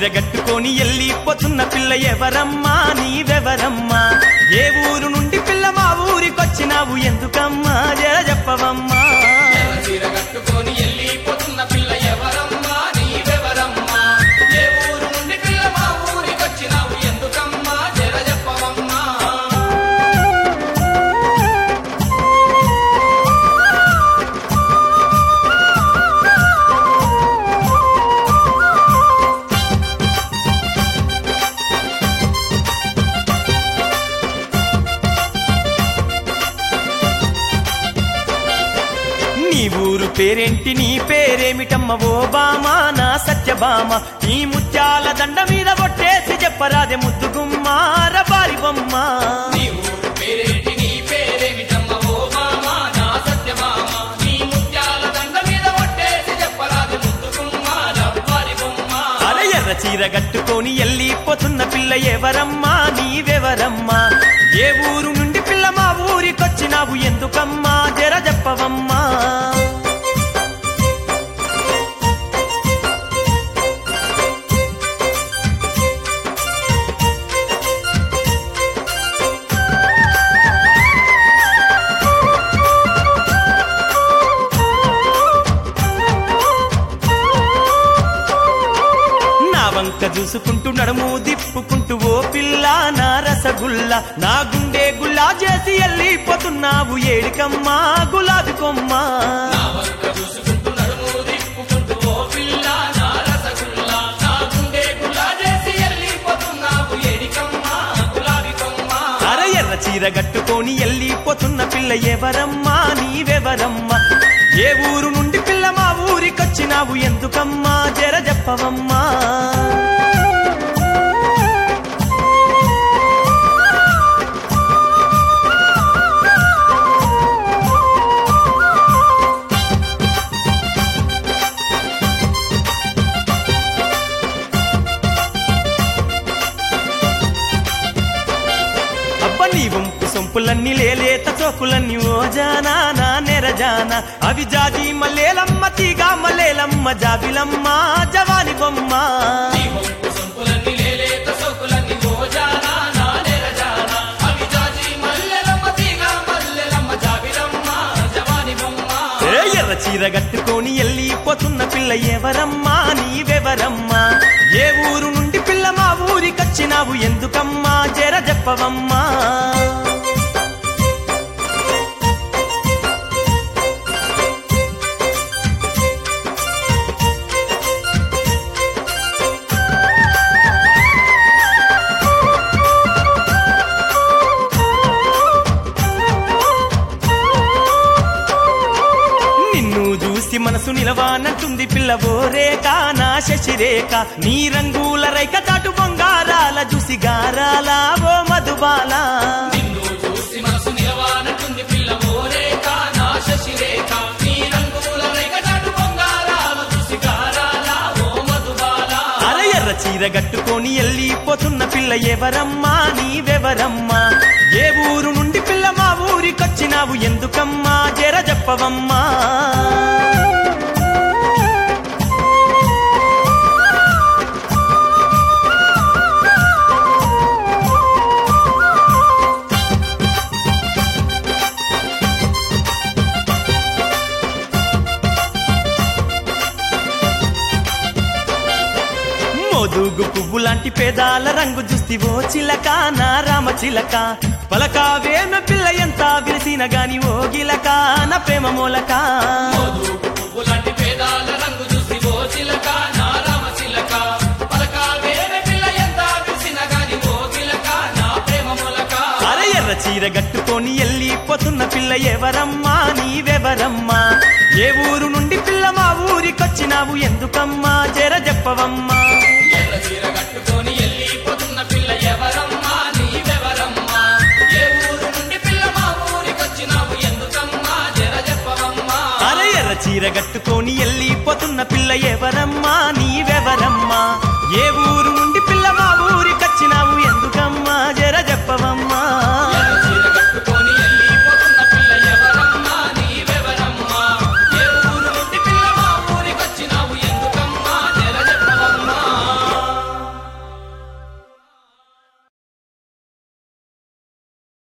చీర కట్టుకొని ఎల్లిపోతున్న పిల్ల ఎవరమ్మా నీవెవరమ్మా ఏ ఊరు నుండి పిల్ల మా ఊరికొచ్చినావు ఎందుకమ్మా జర చెప్పవమ్మా ఎర్ర చీర కట్టుకొని వెళ్ళిపోతున్న పిల్ల ఎవరమ్మా నీవెవరమ్మా ఏ ఊరు నుండి పిల్ల మా ఊరికొచ్చినావు ఎందుకమ్మా జర చెప్పవమ్మా నీ ఊరు పేరేంటి నీ పేరేమిటమ్మ ఓ బామా నా సత్యభామ నీ ముత్యాల దండ మీద కొట్టేసి చెప్పరాదే ముద్దుగుమ్మా రబారి బొమ్మ నీ ఊరు పేరేంటి నీ పేరేమిటమ్మ ఓ మామ నా సత్యమామ నీ ముత్యాల దండ మీద ఒట్టేసి చెప్పరాదు ముద్దుకుమ్మ రవ్వారి బొమ్మ అరే ఎర్ర చీర కట్టుకొని ఎల్లిపోతున్న పిల్ల ఎవరమ్మా నీవెవరమ్మా ఏ ఊరు నుండి పిల్ల మా ఊరికొచ్చినావు ఎందుకమ్మా జర చెప్పవమ్మా నా వంక చూసుకుంటూ నడుము దిప్పుకుంటూ ఓ పిల్ల నా రసగుల్ల నా గుండె గుల్లా చేసి వెళ్ళిపోతున్నావు ఏడికమ్మా గులాబీ కొమ్మ నా వంక చూసుకుంటూ నడుము తిప్పుకుంటూ ఓ పిల్ల నా రసగుల్లా నా గుండె గుల్లా చేసి వెళ్ళిపోతున్నావు ఏడికమ్మ గులాబీ కొమ్మ అర ఎర్ర చీర కట్టుకొని వెళ్ళిపోతున్న పిల్ల ఎవరమ్మా నీవెవరమ్మా ఏ ఊరు నుండి పిల్ల మా ఊరికొచ్చినావు ఎందుకమ్మా జర చెప్పవమ్మా అబ్బ నీ వంపు సొంపులన్నీ లేలేత చోకులన్నీ ఓ జానా నా నెరజానా అవి జాజి మల్లేలమ్మ తీగ మల్లేలమ్మ జాబిలమ్మ జవాని బొమ్మ నీ వంపు సొంపులన్నీ లేలేత సోకులన్నీ గోజానా నా నెరజానా అవి జాజి మల్లెలమ్మ తీగ మల్లెలమ్మ జాబిలమ్మ జవాని బొమ్మ ఏ ఎర్ర చీర కట్టుకొని వెళ్ళిపోతున్న పిల్ల ఎవరమ్మా నీవెవరమ్మా ఏ ఊరు నుండి పిల్ల మా ఊరికొచ్చినావు ఎందుకమ్మా జర చెప్పవమ్మా నిన్ను చూసి మనసు నిలవానంటుంది పిల్లవో రేఖ నా శశిరేఖ నీ రంగుల రైక చాటు బొంగారాల చూసి గారాల ఓ మధుబాల నిన్ను చూసి మనసు నిలవానంటుంది పిల్ల ఓరేక నా శశిరేఖ నీ రంగుల రేఖచాటు పొంగారాల చూసి గారాల ఓ మధుబాల అర ఎర్ర చీర కట్టుకొని వెళ్ళిపోతున్న పిల్ల ఎవరమ్మా నీవెవరమ్మా ఏ ఊరు నుండి పిల్ల మా ఊరికొచ్చినావు ఎందుకమ్మా జర చెప్పవమ్మా మోదుగు పువ్వు లాంటి పేదాల రంగు చూస్తి ఓ చిలక నా రామ చిలక పలకావేమ పిల్ల ఎంత విరిసిన గాని ఓ గిలక నా ప్రేమ మూలక మోదుగు పువ్వులాంటి పేదాల రంగు చూసి ఓ చిలక నా రామ చిలక పలక వేరే పిల్ల ఎంత విసిన గాని ఓ గిలక నా ప్రేమ మొలక అర ఎర్ర చీర కట్టుకొని వెళ్ళిపోతున్న పిల్ల ఎవరమ్మా నీవెవరమ్మా ఏ ఊరు నుండి పిల్ల మా ఊరికొచ్చినావు ఎందుకమ్మా జర చెప్పవమ్మా ఎర్ర చీర కట్టుకొని వెళ్ళిపోతున్న పిల్ల ఎవరమ్మా నీవెవరమ్మా ఏ ఊరు నుండి పిల్ల మా ఊరికొచ్చినావు ఎందుకమ్మా జర చెప్పవమ్మా అర ఎర్ర చీర కట్టుకొని వెళ్ళిపోతున్న పిల్ల ఎవరమ్మా నీవెవరమ్మా